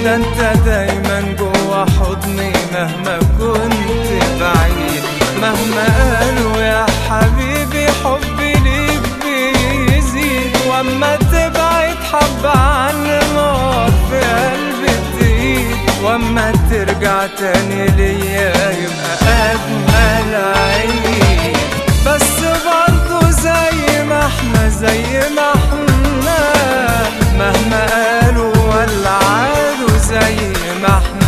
ده انت دايما جوا حضني مهما كنت بعيد مهما قالوا يا حبيبي حبي ليك بيزيد واما تبعد حبة عن نار في قلبي تزيد واما ترجع تاني ليا يبقى اجمل عيد بس برضه زي ما احنا زي ما احنا مهما قالوا ولا عادوا زي ما احنا